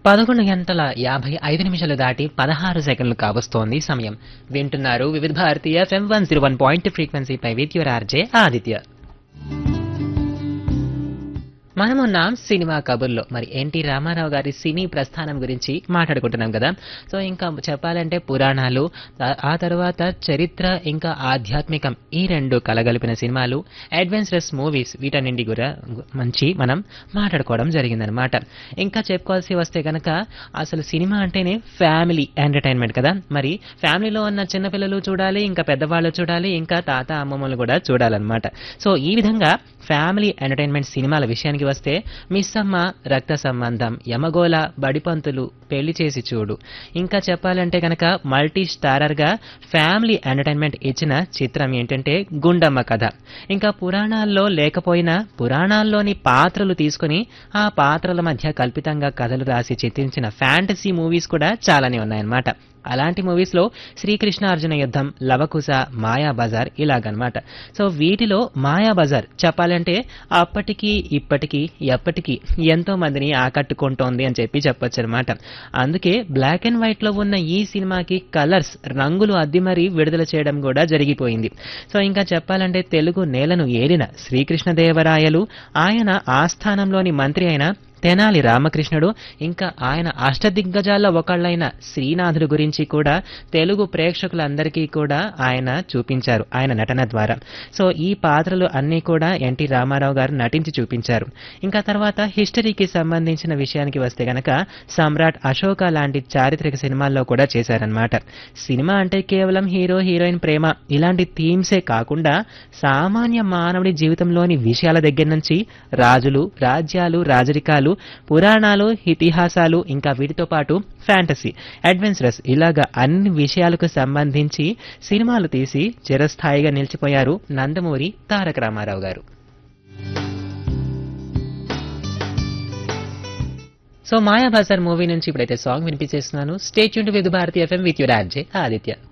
పదకొండు గంటల యాభై ఐదు నిమిషాలు దాటి పదహారు సెకండ్లు కావస్తోంది సమయం వింటున్నారు Vividh Bharati FM one zero one point ఫ్రీక్వెన్సీపై విత్ యువర్ ఆర్జే ఆదిత్య మనమున్నాం సినిమా కబుర్లో మరి ఎన్టీ రామారావు గారి సినీ ప్రస్థానం గురించి మాట్లాడుకుంటున్నాం కదా సో ఇంకా చెప్పాలంటే పురాణాలు ఆ- ఆ తర్వాత చరిత్ర ఇంకా ఆధ్యాత్మికం ఈ రెండు కలగలిపిన సినిమాలు అడ్వెంచరస్ మూవీస్ వీటన్నింటి కూడా మంచి మనం మాట్లాడుకోవడం జరిగిందనమాట ఇంకా చెప్పుకోవాల్సి వస్తే కనుక అసలు సినిమా అంటేనే ఫ్యామిలీ ఎంటర్టైన్మెంట్ కదా మరి ఫ్యామిలీలో ఉన్న చిన్నపిల్లలు చూడాలి ఇంకా పెద్దవాళ్ళు చూడాలి ఇంకా తాత అమ్మమ్మలు కూడా చూడాలన్నమాట సో ఈ విధంగా ఫ్యామిలీ ఎంటర్టైన్మెంట్ సినిమాల విషయానికి వస్తే మిస్ అమ్మ రక్త సంబంధం యమగోళ బడిపంతులు పెళ్లి చేసి చూడు ఇంకా చెప్పాలంటే కనుక మల్టీ స్టారర్ గా ఫ్యామిలీ ఎంటర్టైన్మెంట్ ఇచ్చిన చిత్రం ఏంటంటే గుండమ్మ కథ ఇంకా పురాణాల్లో లేకపోయినా పురాణాల్లోని పాత్రలు తీసుకొని ఆ పాత్రల మధ్య కల్పితంగా కథలు రాసి చిత్రించిన ఫ్యాంటసీ మూవీస్ కూడా చాలానే ఉన్నాయన్నమాట అలాంటి మూవీస్ లో శ్రీకృష్ణ అర్జున యుద్ధం లవకుశ మాయా బజార్ ఇలాగనమాట సో వీటిలో మాయా బజార్ చెప్పాలంటే అప్పటికి ఇప్పటికీ ఎప్పటికీ ఎంతో మందిని ఆకట్టుకుంటోంది అని చెప్పి చెప్పొచ్చు అనమాట అందుకే బ్లాక్ అండ్ వైట్ లో ఉన్న ఈ సినిమాకి కలర్స్ రంగులు అద్ది మరీ విడుదల చేయడం కూడా జరిగిపోయింది సో ఇంకా చెప్పాలంటే తెలుగు నేలను ఏలిన శ్రీకృష్ణదేవరాయలు ఆయన ఆస్థానంలోని మంత్రి అయిన తెనాలి రామకృష్ణుడు ఇంకా ఆయన అష్టదిగ్గజాల్లో ఒకళ్ళైన శ్రీనాథుడు గురించి కూడా తెలుగు ప్రేక్షకులందరికీ కూడా ఆయన చూపించారు ఆయన నటన ద్వారా సో ఈ పాత్రలు అన్నీ కూడా ఎన్టీ రామారావు గారు నటించి చూపించారు ఇంకా తర్వాత హిస్టరీకి సంబంధించిన విషయానికి వస్తే గనక సమ్రాట్ అశోక లాంటి చారిత్రక సినిమాల్లో కూడా చేశారనమాట సినిమా అంటే కేవలం హీరో హీరోయిన్ ప్రేమ ఇలాంటి థీమ్సే కాకుండా సామాన్య మానవుడి జీవితంలోని విషయాల దగ్గర నుంచి రాజులు రాజ్యాలు రాజరికాలు పురాణాలు ఇతిహాసాలు ఇంకా వీటితో పాటు ఫ్యాంటసీ అడ్వెంచరస్ ఇలాగా అన్ని విషయాలకు సంబంధించి సినిమాలు తీసి చిరస్థాయిగా నిలిచిపోయారు నందమూరి తారక రామారావు గారు సో మాయాబజార్ మూవీ నుంచి ఇప్పుడైతే సాంగ్ వినిపించేస్తున్నాను స్టేట్ యూన్ with Bharathi FM with your RJ Aditya